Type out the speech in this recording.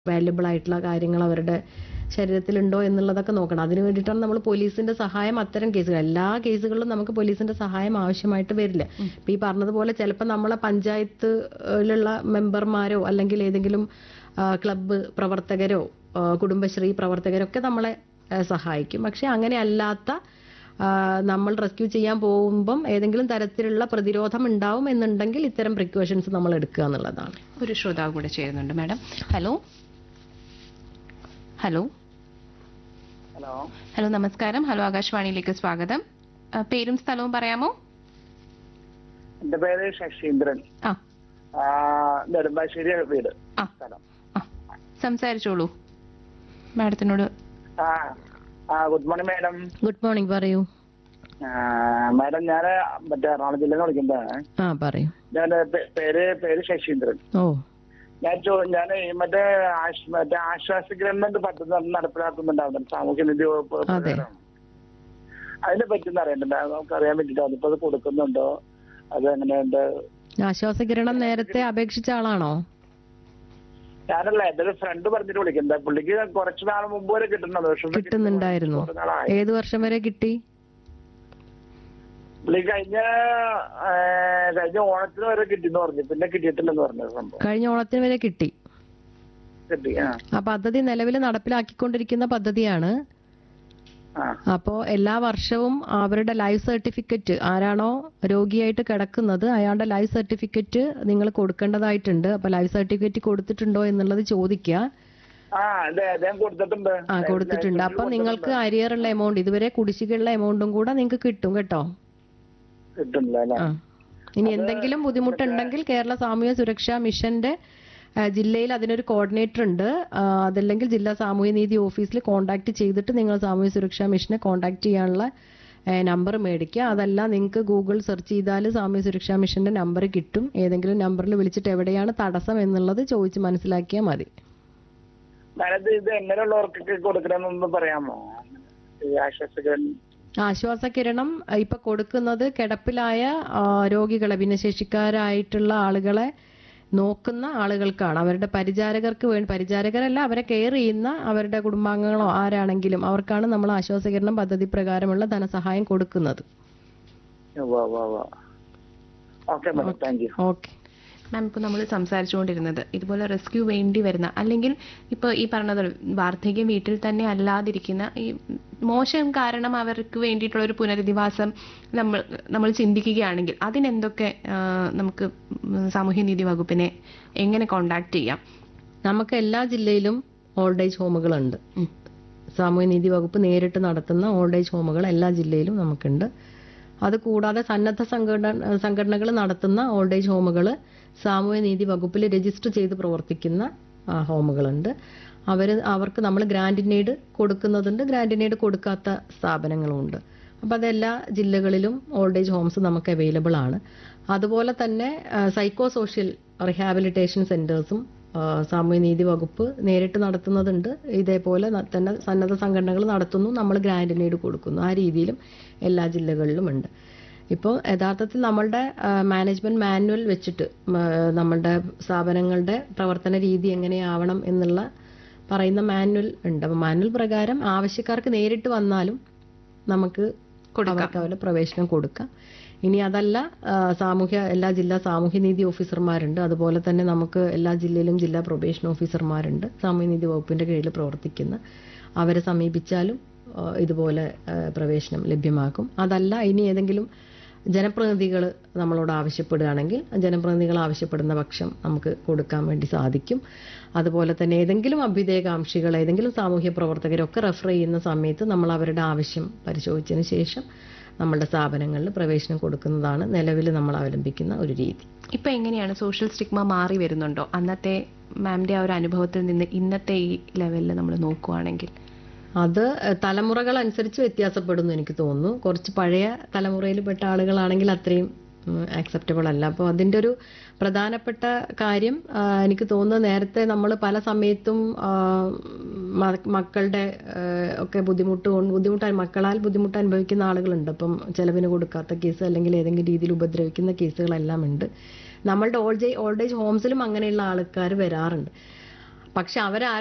Valuable ആയിട്ടുള്ള കാര്യങ്ങൾ അവരുടെ ശരീരത്തിലുണ്ടോ എന്നുള്ളതൊക്കെ നോക്കണം അതിന് വേണ്ടിയിട്ടാണ് നമ്മൾ പോലീസിന്റെ സഹായം അത്തരം കേസുകൾ എല്ലാ കേസുകളിലും നമുക്ക് പോലീസിന്റെ സഹായം ആവശ്യമായിട്ട് വരില്ല ഇപ്പൊ ഈ പറഞ്ഞതുപോലെ ചിലപ്പോൾ നമ്മളെ പഞ്ചായത്തിലുള്ള മെമ്പർമാരോ അല്ലെങ്കിൽ ഏതെങ്കിലും ആ, ക്ലബ്ബ് പ്രവർത്തകരോ ആ, കുടുംബശ്രീ പ്രവർത്തകരോ ഒക്കെ നമ്മളെ ആ, സഹായിക്കും പക്ഷെ അങ്ങനെ അല്ലാത്ത ആ, നമ്മൾ റെസ്ക്യൂ ചെയ്യാൻ പോകുമ്പം ഏതെങ്കിലും തരത്തിലുള്ള പ്രതിരോധം ഉണ്ടാവും എന്നുണ്ടെങ്കിൽ ഇത്തരം പ്രിക്കോഷൻസ് നമ്മൾ എടുക്കുക എന്നുള്ളതാണ് ഒരു ശ്രോതാവ് കൂടെ ചേരുന്നുണ്ട് madam hello hello hello hello നമസ്കാരം ഹലോ ആകാശവാണിയിലേക്ക് സ്വാഗതം ആ, പേരും സ്ഥലവും പറയാമോ എന്റെ പേര് ശശീന്ദ്രൻ ആ ആ, നെടുമ്പാശ്ശേരി വീട് ആ സ്ഥലം ആ സംസാരിച്ചോളൂ മാഡത്തിനോട് ആ ആ good morning madam good morning പറയൂ മാഡം ഞാൻ മറ്റേ എറണാകുളം ജില്ലയിൽ നിന്ന് വിളിക്കുന്നതാണ് ആ പറയൂ ഞാൻ പേര് പേര് ശശീന്ദ്രൻ ഓ ഞാൻ ചോ ഞാൻ മറ്റേ ആശ്- മറ്റേ ആശ്വാസ ഗവൺമെന്റ് പദ്ധതി നടപ്പിലാക്കുന്നുണ്ടാവുന്നു സാമൂഹ്യനിധി വകുപ്പ് അതെ. പ്രകാരം. അതിനെ പറ്റി ഒന്ന് അറിയണ്ടേ നമുക്ക് അറിയാൻ വേണ്ടിട്ടാണ് ഇപ്പൊ അത് കൊടുക്കുന്നുണ്ടോ അത് എങ്ങനെയുണ്ട് ആശ്വാസകിരണം നേരത്തെ അപേക്ഷിച്ച ആളാണോ ഞാനല്ല എന്റെ ഒരു ഫ്രണ്ട് പറഞ്ഞിട്ട് വിളിക്കുന്നത് പുള്ളിക്ക് കുറച്ച് നാൾ മുമ്പ് വരെ കിട്ടുന്നത് പക്ഷെ പുള്ളിക്ക് കിട്ടുന്നുണ്ടായിരുന്നു കുറച്ച് നാളായി. ഏത് വർഷം വരെ കിട്ടി പുള്ളി കഴിഞ്ഞ ആ, കഴിഞ്ഞ ഓണത്തിന് വരെ കിട്ടിന്ന് പറഞ്ഞു പിന്നെ കിട്ടിയിട്ടില്ലെന്ന് പറഞ്ഞു സംഭവം കഴിഞ്ഞ ഓണത്തിന് വരെ കിട്ടി കിട്ടി ആ ആ പദ്ധതി നിലവിൽ നടപ്പിലാക്കിക്കൊണ്ടിരിക്കുന്ന പദ്ധതിയാണ് ആ അപ്പോൾ എല്ലാ വർഷവും അവരുടെ ലൈഫ് സർട്ടിഫിക്കറ്റ് ആരാണോ രോഗിയായിട്ട് കിടക്കുന്നത് അയാളുടെ ലൈഫ് സർട്ടിഫിക്കറ്റ് നിങ്ങൾ കൊടുക്കേണ്ടതായിട്ടുണ്ട് അപ്പൊ ലൈഫ് സർട്ടിഫിക്കറ്റ് കൊടുത്തിട്ടുണ്ടോ എന്നുള്ളത് ചോദിക്കുക ആ അതെ അദ്ദേഹം കൊടുത്തിട്ടുണ്ട് ആ കൊടുത്തിട്ടുണ്ട് അപ്പൊ നിങ്ങൾക്ക് അരിയറുള്ള എമൗണ്ട് ഇതുവരെ കുടിശ്ശികയുള്ള എമൗണ്ടും കൂടെ നിങ്ങൾക്ക് കിട്ടും കേട്ടോ കിട്ടുന്നില്ല അല്ലെ ആ ഇനി എന്തെങ്കിലും ബുദ്ധിമുട്ടുണ്ടെങ്കിൽ കേരള സാമൂഹ്യ സുരക്ഷാ മിഷന്റെ ആ, ജില്ലയിൽ അതിനൊരു കോർഡിനേറ്റർ ഉണ്ട് ആ, അതല്ലെങ്കിൽ ജില്ലാ സാമൂഹ്യ നീതി ഓഫീസിൽ കോൺടാക്ട് ചെയ്തിട്ട് നിങ്ങൾ സാമൂഹ്യ സുരക്ഷാ മിഷനെ കോൺടാക്ട് ചെയ്യാനുള്ള നമ്പർ മേടിക്കുക അതല്ല നിങ്ങൾക്ക് ഗൂഗിൾ സെർച്ച് ചെയ്താൽ സാമൂഹ്യ സുരക്ഷാ മിഷന്റെ നമ്പർ കിട്ടും ഏതെങ്കിലും നമ്പറിൽ വിളിച്ചിട്ട് എവിടെയാണ് തടസ്സം എന്നുള്ളത് ചോദിച്ച് മനസ്സിലാക്കിയാൽ മതി മാഡം ഇത് എങ്ങനെയുള്ളവർക്കൊക്കെ കൊടുക്കണമെന്നൊന്ന് പറയാമോ ഈ ആശ്വാസകൻ ആശ്വാസകിരണം അഹ് ഇപ്പൊ കൊടുക്കുന്നത് കിടപ്പിലായ ആ, രോഗികളെ ഭിന്നശേഷിക്കാരായിട്ടുള്ള ആളുകളെ നോക്കുന്ന ആളുകൾക്കാണ് അവരുടെ പരിചാരകർക്ക് വേണ്ടി പരിചാരകരല്ല അവരെ കെയർ ചെയ്യുന്ന അവരുടെ കുടുംബാംഗങ്ങളോ ആരാണെങ്കിലും അവർക്കാണ് നമ്മൾ ആശ്വാസകിരണം പദ്ധതി പ്രകാരമുള്ള ധനസഹായം കൊടുക്കുന്നത് okay madam thank you okay ma'am ഇപ്പോൾ നമ്മൾ സംസാരിച്ചുകൊണ്ടിരുന്നത് ഇതുപോലെ റെസ്ക്യൂ വേണ്ടി വരുന്ന അല്ലെങ്കിൽ ഇപ്പോൾ ഈ പറഞ്ഞത് വാർദ്ധക്യം വീട്ടിൽ തന്നെ അല്ലാതിരിക്കുന്ന ഈ മോശം കാരണം അവർക്ക് വേണ്ടിയിട്ടുള്ള ഒരു പുനരധിവാസം നമ്മൾ നമ്മൾ ചിന്തിക്കുകയാണെങ്കിൽ അതിനെന്തൊക്കെ ആ, നമുക്ക് സാമൂഹ്യനീതി വകുപ്പിനെ എങ്ങനെ കോണ്ടാക്ട് ചെയ്യാം നമുക്ക് എല്ലാ ജില്ലയിലും ഓൾഡ് ഏജ് ഹോമുകളുണ്ട് ഉം. സാമൂഹ്യനീതി വകുപ്പ് നേരിട്ട് നടത്തുന്ന ഓൾഡ് ഏജ് ഹോമുകൾ എല്ലാ ജില്ലയിലും നമുക്കുണ്ട് അത് കൂടാതെ സന്നദ്ധ സംഘടന സംഘടനകൾ നടത്തുന്ന ഓൾഡ് ഏജ് ഹോമുകൾ സാമൂഹ്യനീതി വകുപ്പിൽ രജിസ്റ്റർ ചെയ്ത് പ്രവർത്തിക്കുന്ന ആ, ഹോമുകളുണ്ട് അവർ അവർക്ക് നമ്മൾ ഗ്രാൻഡിനേഡ് കൊടുക്കുന്നതുണ്ട് ഗ്രാൻഡിനേഡ് കൊടുക്കാത്ത സ്ഥാപനങ്ങളുമുണ്ട് അപ്പം അതെല്ലാ ജില്ലകളിലും ഓൾഡ് ഏജ് ഹോംസ് നമുക്ക് അവൈലബിൾ ആണ് അതുപോലെ തന്നെ സൈക്കോ സോഷ്യൽ റിഹാബിലിറ്റേഷൻ സെന്റേഴ്സും സാമൂഹ്യനീതി വകുപ്പ് നേരിട്ട് നടത്തുന്നതുണ്ട് ഇതേപോലെ ന- തന്നെ സന്നദ്ധ സംഘടനകൾ നടത്തുന്നു നമ്മൾ ഗ്രാൻഡിനേഡ് കൊടുക്കുന്നു ആ രീതിയിലും എല്ലാ ജില്ലകളിലും ഉണ്ട് ഇപ്പോൾ യഥാർത്ഥത്തിൽ നമ്മളുടെ മാനേജ്മെന്റ് മാനുവൽ വെച്ചിട്ട് ഉം, ആ, നമ്മളുടെ സ്ഥാപനങ്ങളുടെ പ്രവർത്തന രീതി എങ്ങനെയാവണം എന്നുള്ള പറയുന്ന മാനുവൽ ഉണ്ട് അപ്പോൾ മാനുവൽ പ്രകാരം ആവശ്യക്കാർക്ക് നേരിട്ട് വന്നാലും നമുക്ക് അവർക്ക് അവരുടെ പ്രവേശനം കൊടുക്കാം ഇനി അതല്ല ആ, സാമൂഹ്യ എല്ലാ ജില്ലാ സാമൂഹ്യനീതി ഓഫീസർമാരുണ്ട് അതുപോലെ തന്നെ നമുക്ക് എല്ലാ ജില്ലയിലും ജില്ലാ പ്രൊബേഷൻ ഓഫീസർമാരുണ്ട് സാമൂഹ്യനീതി വകുപ്പിന്റെ കീഴിൽ പ്രവർത്തിക്കുന്ന അവരെ സമീപിച്ചാലും ആ, ഇതുപോലെ ആ, പ്രവേശനം ലഭ്യമാക്കും അതല്ല ഇനി ഏതെങ്കിലും ജനപ്രതിനിധികൾ നമ്മളോട് ആവശ്യപ്പെടുകയാണെങ്കിൽ ജനപ്രതിനിധികൾ ആവശ്യപ്പെടുന്ന പക്ഷം നമുക്ക് കൊടുക്കാൻ വേണ്ടി സാധിക്കും അതുപോലെ തന്നെ ഏതെങ്കിലും അഭ്യുദയകാംക്ഷികൾ ഏതെങ്കിലും സാമൂഹ്യ പ്രവർത്തകരൊക്കെ റെഫർ ചെയ്യുന്ന സമയത്ത് നമ്മൾ അവരുടെ ആവശ്യം പരിശോധിച്ചതിന് ശേഷം നമ്മളുടെ സ്ഥാപനങ്ങളിൽ പ്രവേശനം കൊടുക്കുന്നതാണ് നിലവിൽ നമ്മൾ അവലംബിക്കുന്ന ഒരു രീതി ഇപ്പൊ എങ്ങനെയാണ് സോഷ്യൽ സ്റ്റിഗ്മ മാറി വരുന്നുണ്ടോ അന്നത്തെ മാമിന്റെ ആ ഒരു അനുഭവത്തിൽ നിന്ന് ഇന്നത്തെ ഈ ലെവലിൽ നമ്മൾ നോക്കുവാണെങ്കിൽ അത് എഹ്, തലമുറകൾ അനുസരിച്ച് വ്യത്യാസപ്പെടുന്നു എനിക്ക് തോന്നുന്നു കുറച്ച് പഴയ തലമുറയിൽ പെട്ട ആളുകളാണെങ്കിൽ അത്രയും ആക്സെപ്റ്റബിൾ അല്ല അപ്പോൾ അതിൻ്റെ ഒരു പ്രധാനപ്പെട്ട കാര്യം ആ, എനിക്ക് തോന്നുന്നു നേരത്തെ നമ്മൾ പല സമയത്തും ആ, മ- മക്കളുടെ ആ, ഒക്കെ ബുദ്ധിമുട്ട് കൊണ്ട് ബുദ്ധിമുട്ടായി മക്കളാൽ ബുദ്ധിമുട്ട് അനുഭവിക്കുന്ന ആളുകളുണ്ട് അപ്പം ചെലവിന് കൊടുക്കാത്ത കേസ് അല്ലെങ്കിൽ ഏതെങ്കിലും രീതിയിൽ ഉപദ്രവിക്കുന്ന കേസുകളെല്ലാം ഉണ്ട് നമ്മളുടെ ഓൾഡ് ഏജ് ഓൾഡ് ഏജ് ഹോംസിലും അങ്ങനെയുള്ള ആൾക്കാർ വരാറുണ്ട് പക്ഷെ അവരാരും